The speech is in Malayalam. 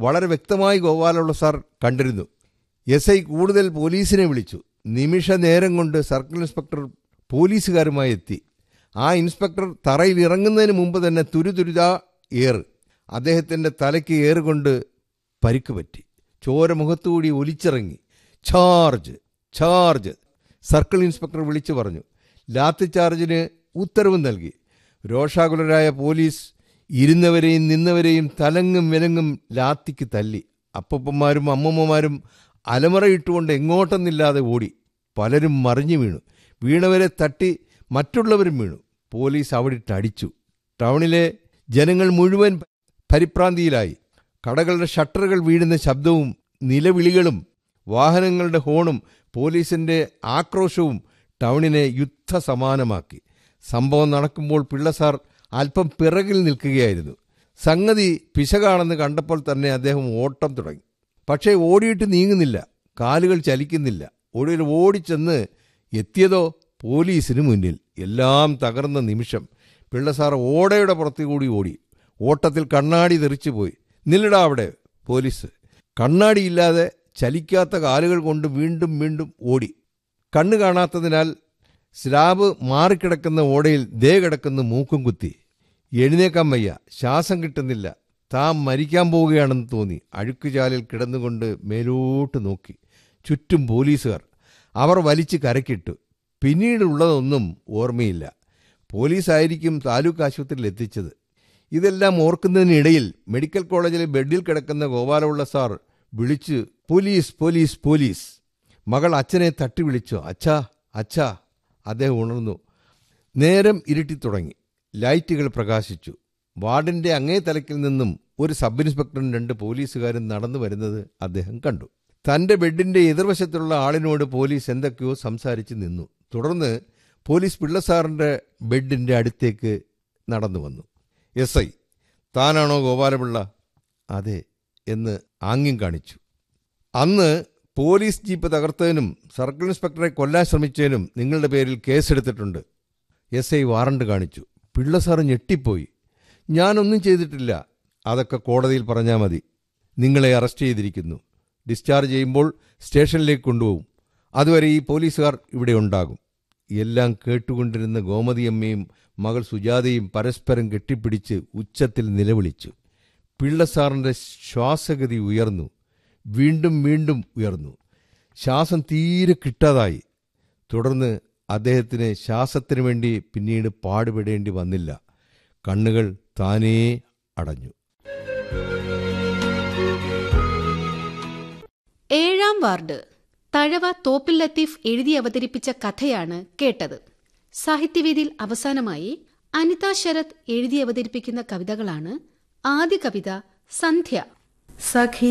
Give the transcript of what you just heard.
വളരെ വ്യക്തമായി ഗോപാലുള്ള സാർ കണ്ടിരുന്നു എസ് ഐ കൂടുതൽ പോലീസിനെ വിളിച്ചു നിമിഷ നേരം കൊണ്ട് സർക്കിൾ ഇൻസ്പെക്ടർ പോലീസുകാരുമായി എത്തി ആ ഇൻസ്പെക്ടർ തറയിൽ ഇറങ്ങുന്നതിന് മുമ്പ് തന്നെ തുരുതുരുതാ ഏറ് അദ്ദേഹത്തിൻ്റെ തലയ്ക്ക് ഏറുകൊണ്ട് പരിക്ക് പറ്റി ചോര മുഖത്തുകൂടി ഒലിച്ചിറങ്ങി ചാർജ് ചാർജ് സർക്കിൾ ഇൻസ്പെക്ടർ വിളിച്ചു പറഞ്ഞു ലാത്തി ചാർജിന് ഉത്തരവ് നൽകി രോഷാകുലരായ പോലീസ് ഇരുന്നവരെയും നിന്നവരെയും തലങ്ങും വിലങ്ങും ലാത്തിക്ക് തല്ലി അപ്പപ്പന്മാരും അമ്മമ്മമാരും അലമറയിട്ടുകൊണ്ട് എങ്ങോട്ടെന്നില്ലാതെ ഓടി പലരും മറിഞ്ഞു വീണു വീണവരെ തട്ടി മറ്റുള്ളവരും വീണു പോലീസ് അവിടിട്ട് അടിച്ചു ടൗണിലെ ജനങ്ങൾ മുഴുവൻ പരിഭ്രാന്തിയിലായി കടകളുടെ ഷട്ടറുകൾ വീഴുന്ന ശബ്ദവും നിലവിളികളും വാഹനങ്ങളുടെ ഹോണും പോലീസിന്റെ ആക്രോശവും ടൗണിനെ യുദ്ധസമാനമാക്കി സംഭവം നടക്കുമ്പോൾ പിള്ളസാർ അല്പം പിറകിൽ നിൽക്കുകയായിരുന്നു സംഗതി പിശകാണെന്ന് കണ്ടപ്പോൾ തന്നെ അദ്ദേഹം ഓട്ടം തുടങ്ങി പക്ഷേ ഓടിയിട്ട് നീങ്ങുന്നില്ല കാലുകൾ ചലിക്കുന്നില്ല ഒടുവിൽ ഓടിച്ചെന്ന് എത്തിയതോ പോലീസിന് മുന്നിൽ എല്ലാം തകർന്ന നിമിഷം പിള്ളസാർ ഓടയുടെ പുറത്തുകൂടി ഓടി ഓട്ടത്തിൽ കണ്ണാടി തെറിച്ചുപോയി നില്ലടാ അവിടെ പോലീസ് കണ്ണാടിയില്ലാതെ ചലിക്കാത്ത കാലുകൾ കൊണ്ട് വീണ്ടും വീണ്ടും ഓടി കണ്ണു കാണാത്തതിനാൽ സ്ലാബ് മാറിക്കിടക്കുന്ന ഓടയിൽ ദേ കിടക്കുന്ന മൂക്കും കുത്തി എഴുന്നേക്കാൻ വയ്യ ശ്വാസം കിട്ടുന്നില്ല താൻ മരിക്കാൻ പോവുകയാണെന്ന് തോന്നി അഴുക്കുചാലിൽ കിടന്നുകൊണ്ട് മേലോട്ട് നോക്കി ചുറ്റും പോലീസുകാർ അവർ വലിച്ച് കരക്കിട്ടു പിന്നീടുള്ളതൊന്നും ഓർമ്മയില്ല പോലീസായിരിക്കും താലൂക്ക് ആശുപത്രിയിൽ എത്തിച്ചത് ഇതെല്ലാം ഓർക്കുന്നതിനിടയിൽ മെഡിക്കൽ കോളേജിലെ ബെഡിൽ കിടക്കുന്ന ഗോപാലപിള്ള സാർ വിളിച്ച് പോലീസ് പോലീസ് പോലീസ് മകൾ അച്ഛനെ തട്ടി വിളിച്ചു അച്ഛാ അച്ഛാ അദ്ദേഹം ഉണർന്നു നേരം ഇരുട്ടി തുടങ്ങി ലൈറ്റുകൾ പ്രകാശിച്ചു വാർഡിന്റെ അങ്ങേ തലക്കിൽ നിന്നും ഒരു സബ് ഇൻസ്പെക്ടറും രണ്ട് പോലീസുകാരും നടന്നു വരുന്നത് അദ്ദേഹം കണ്ടു തന്റെ ബെഡിന്റെ എതിർവശത്തുള്ള ആളിനോട് പോലീസ് എന്തൊക്കെയോ സംസാരിച്ച് നിന്നു തുടർന്ന് പോലീസ് പിള്ളസാറിന്റെ ബെഡിന്റെ അടുത്തേക്ക് നടന്നു വന്നു എസ് ഐ താനാണോ ഗോപാലപിള്ള അതെ എന്ന് ആംഗ്യം കാണിച്ചു അന്ന് പോലീസ് ജീപ്പ് തകർത്തതിനും സർക്കിൾ ഇൻസ്പെക്ടറെ കൊല്ലാൻ ശ്രമിച്ചതിനും നിങ്ങളുടെ പേരിൽ കേസെടുത്തിട്ടുണ്ട് എസ് ഐ വാറണ്ട് കാണിച്ചു പിള്ള സാറ് ഞെട്ടിപ്പോയി ഞാനൊന്നും ചെയ്തിട്ടില്ല അതൊക്കെ കോടതിയിൽ പറഞ്ഞാൽ മതി നിങ്ങളെ അറസ്റ്റ് ചെയ്തിരിക്കുന്നു ഡിസ്ചാർജ് ചെയ്യുമ്പോൾ സ്റ്റേഷനിലേക്ക് കൊണ്ടുപോകും അതുവരെ ഈ പോലീസുകാർ ഇവിടെ ഉണ്ടാകും എല്ലാം കേട്ടുകൊണ്ടിരുന്ന ഗോമതിയമ്മയും മകൾ സുജാതയും പരസ്പരം കെട്ടിപ്പിടിച്ച് ഉച്ചത്തിൽ നിലവിളിച്ചു പിള്ളസാറിൻ്റെ ശ്വാസഗതി ഉയർന്നു വീണ്ടും വീണ്ടും ഉയർന്നു ശ്വാസം തീരെ കിട്ടാതായി തുടർന്ന് അദ്ദേഹത്തിന് ശ്വാസത്തിനു വേണ്ടി പിന്നീട് പാടുപെടേണ്ടി വന്നില്ല കണ്ണുകൾ താനേ അടഞ്ഞു ഏഴാം വാർഡ് തഴവ തോപ്പിൽ ലത്തീഫ് എഴുതി അവതരിപ്പിച്ച കഥയാണ് കേട്ടത് സാഹിത്യവേദിയിൽ അവസാനമായി അനിത ശരത് എഴുതി അവതരിപ്പിക്കുന്ന കവിതകളാണ് ആദ്യ കവിത സന്ധ്യ സഖി